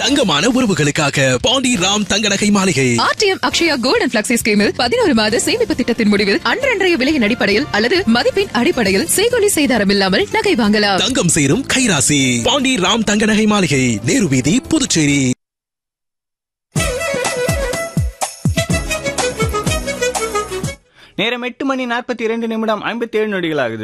தங்கமான உறவுகளுக்காக பாண்டி ராம் தங்க நகை மாளிகை RTM Akshaya gold and flexi ஸ்கீமில் பதினோரு மாத சேமிப்பு திட்டத்தின் முடிவில் அன்றன்றைய விலையின் அடிப்படையில் அல்லது மதிப்பின் அடிப்படையில் செய்கொலி செய்தாரம் இல்லாமல் நகை வாங்கலாம் தங்கம் சேரும் கைராசி பாண்டி ராம் தங்க நகை மாளிகை நேரு வீதி புதுச்சேரி நேரம் எட்டு மணி நாற்பத்தி இரண்டு நிமிடம் ஐம்பத்தி ஏழு நொடிகள் ஆகுது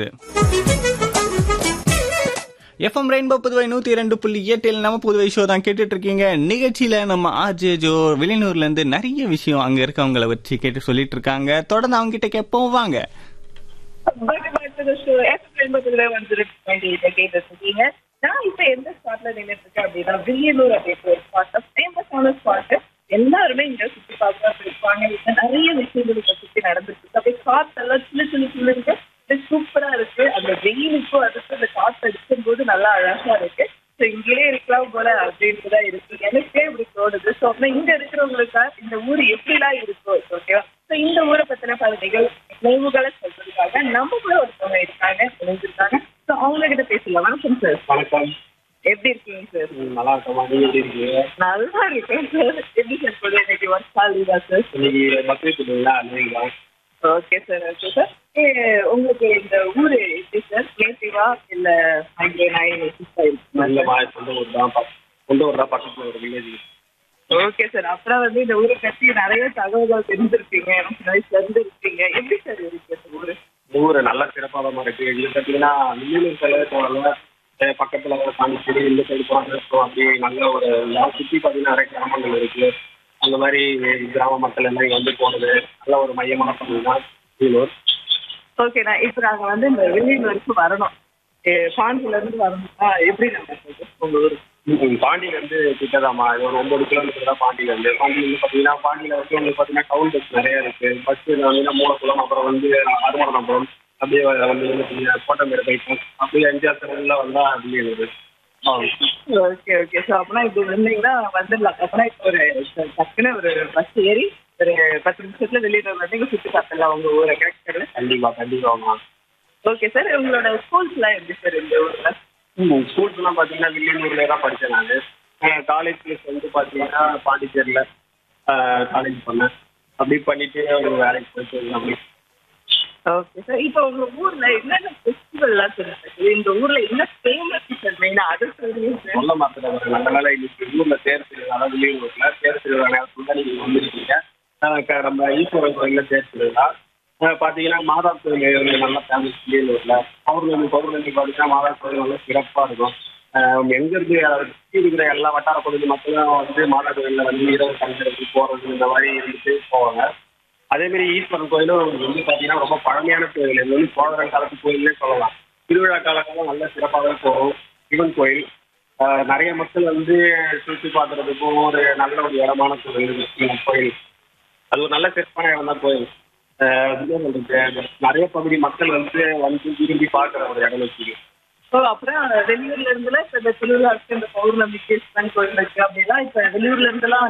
எஃப்எம் ரெயின்போ புதுவை நூத்தி இரண்டு புள்ளி எட்டில் நம்ம புதுவை ஷோ தான் கேட்டுட்டு இருக்கீங்க நிகழ்ச்சியில நம்ம ஆர்ஜே ஜோ வெளியூர்ல இருந்து நிறைய விஷயம் அங்க இருக்கவங்கள வச்சு கேட்டு சொல்லிட்டு இருக்காங்க தொடர்ந்து அவங்க கிட்ட கேட்போம் வாங்க welcome back to the show FM என்பதுல வந்து இதை கேட்டுட்டு இருக்கீங்க நான் இப்ப எந்த ஸ்பாட்ல நின்னுட்டு இருக்கேன் அப்படின்னா வில்லியனூர் அப்படின்ற ஒரு ஸ்பாட் ஃபேமஸான ஸ்பாட் எல்லாருமே இங்க சுத்தி பார்க்க இருப்பாங்க இங்க நிறைய விஷயங்கள் இங்க சுத்தி நடந்துட்டு இருக்கு அப்படியே காத்தெல்லாம் சின்ன சின்ன சின்ன இருக்கு சூப்பரா இருக்கு அந்த வெயிலுக்கும் அதுக்கு அந்த காத்து அடிக்கும் போது நல்லா அழகா இருக்கு ஸோ இங்கேயே இருக்கலாம் போல அப்படின்ட்டு தான் இருக்கு எனக்கே இப்படி தோணுது ஸோ அப்படின்னா இங்க இருக்கிறவங்களுக்கா இந்த ஊர் எப்படிலாம் இருக்கும் ஓகேவா ஸோ இந்த ஊரை பத்தின பல நிகழ் நினைவுகளை சொல்றதுக்காக நம்ம கூட ஒருத்தவங்க இருக்காங்க இணைஞ்சிருக்காங்க ஸோ அவங்க கிட்ட பேசலாம் வணக்கம் சார் வணக்கம் எப்படி இருக்கீங்க சார் ம், நல்லா இருக்கமா நீங்க எப்படி இருக்கீங்க நல்லா இருக்கேன் சார் எப்படி சார் போகுது இன்னைக்கு ஒர்க் ஹாலிடா சார் இன்னைக்கு பக்ரீத் இல்லைங்களா அதுங்களா ஓகே சார் ஓகே சார் உங்களுக்கு இந்த ஊரு எப்படி சார் நேட்டிவா இல்ல அங்கே நைன் நல்ல மா சொந்த ஊர் தான் பக்- சொந்த ஊர் தான் பக்கத்துல ஒரு வில்லேஜ் ஓகே சார் அப்புறம் வந்து இந்த ஊரை பத்தி நிறைய தகவல்கள் தெரிஞ்சிருப்பீங்க எனக்கு நிறைய தெரிஞ்சிருப்பீங்க எப்படி சார் இருக்கு இந்த ஊரு இந்த ஊர் நல்ல சிறப்பாதமா இருக்கு இது பார்த்தீங்கன்னா வில்லியனூர் சில போகல பக்கத்துல பாண்டிச்சேரி இந்த சைடு போகிறது இருக்கும் அப்படி நல்ல ஒரு எல்லாம் சுற்றி பார்த்தீங்கன்னா நிறைய கிராமங்கள் இருக்கு அந்த மாதிரி கிராம மக்கள் எல்லாம் இங்க வந்து போனது நல்ல ஒரு மையமான பகுதி தான் வில்லியனூர் ஓகே நான் இப்போ நாங்க வந்து இந்த வெளியூர் வரைக்கும் வரணும் ஏ- பாண்டியில இருந்து வரணும்னா எப்படி நம்ம போறது உங்க ஊருக்கு ம், பாண்டியில இருந்து கிட்டதாம்மா இது ஒரு ஒன்பது கிலோமீட்டர் தான் பாண்டியில இருந்து பாண்டியில இருந்து பாத்தீங்கன்னா பாண்டியில வந்து உங்களுக்கு பாத்தீங்கன்னா டவுன் பஸ் நிறைய இருக்கு பஸ் வந்து மூலக்குளம் அப்புறம் வந்து அருமரணபுரம் அப்படியே வந்து கோட்டமேடு பைபாஸ் அப்படியே எம்ஜிஆர் தெருவில் வந்தா அப்படியே இருக்குது ஆ. ஓகே ஓகே ஸோ அப்பனா இப்படி வந்தீங்கன்னா வந்துடலாம் அப்பனா இப்போ ஒரு டக்குன்னு ஒரு பஸ் ஏறி ஒரு பத்து நிமிஷத்துல வெளியூர் வந்து இங்க சுற்றி பார்த்துடலாம் உங்க ஊரை கரெக்ட் கண்டிப்பா கண்டிப்பாமா ஓகே சார் உங்களோட ஸ்கூல்ஸ்லாம் எப்படி சார் இந்த ஊர்ல ஸ்கூல்ஸ் எல்லாம் பாத்தீங்கன்னா வில்லியனூர்ல தான் படிச்சேன் நான் காலேஜ் வந்து பாத்தீங்கன்னா பாண்டிச்சேரியில காலேஜ் பண்ணேன் அப்படி பண்ணிட்டு ஒரு வேலைக்கு போயிட்டு இருந்தேன் அப்படி ஓகே சார் இப்போ உங்க ஊர்ல என்னென்ன ஃபெஸ்டிவல்லாம் தெரிஞ்சு இந்த ஊர்ல என்ன ஃபேமஸ் சார் மெயினா அது சொல்லுங்க சார் சொல்ல மாட்டேன் நல்ல வேலை இன்னைக்கு ஊர்ல தேர் திருவிழா அதாவது வெளியூர்ல தேர் திருவிழா நேரத்துல தான் நீங்க வந்திருக்கீங்க அஹ் க- நம்ம ஈஸ்வரன் கோயில்ல தேர் திருவிழா அஹ் பாத்தீங்கன்னா மாதா கோயில் வந்து நல்லா ஃபேமஸ் வெளியூர்ல பௌர்ணமி பௌர்ணமி பாத்தீங்கன்னா மாதா கோயில் நல்லா சிறப்பா இருக்கும் அஹ் எங்க இருந்து அதாவது சுத்தி இருக்கிற எல்லா வட்டார பகுதி மக்களும் வந்து மாதா கோயில்ல வந்து இரவு தங்குறது போறது இந்த மாதிரி இருந்துட்டு போவாங்க அதே மாதிரி ஈஸ்வரன் கோயிலும் வந்து பாத்தீங்கன்னா ரொம்ப பழமையான கோயில் இது வந்து சோழரன் காலத்து கோயில்னே சொல்லலாம் திருவிழா காலகாலம் நல்ல சிறப்பாகவே போகும் சிவன் கோயில் ஆஹ் நிறைய மக்கள் வந்து சுற்றி பார்க்கறதுக்கும் ஒரு நல்ல ஒரு இடமான கோயில் இந்த கோயில் அது ஒரு நல்ல சிறப்பான இடம் தான் கோயில் ஆஹ் என்ன சொல்றது நிறைய பகுதி மக்கள் வந்து வந்து விரும்பி பார்க்குற ஒரு இடம் வச்சுக்கு ஸோ அப்புறம் வெளியூர்ல இருந்துல இப்ப இந்த திருவிழாக்கு இந்த பௌர்ணமிக்கு சிவன் கோயில் இருக்கு அப்படின்னா இப்ப வெளியூர்ல இருந்தெல்லாம்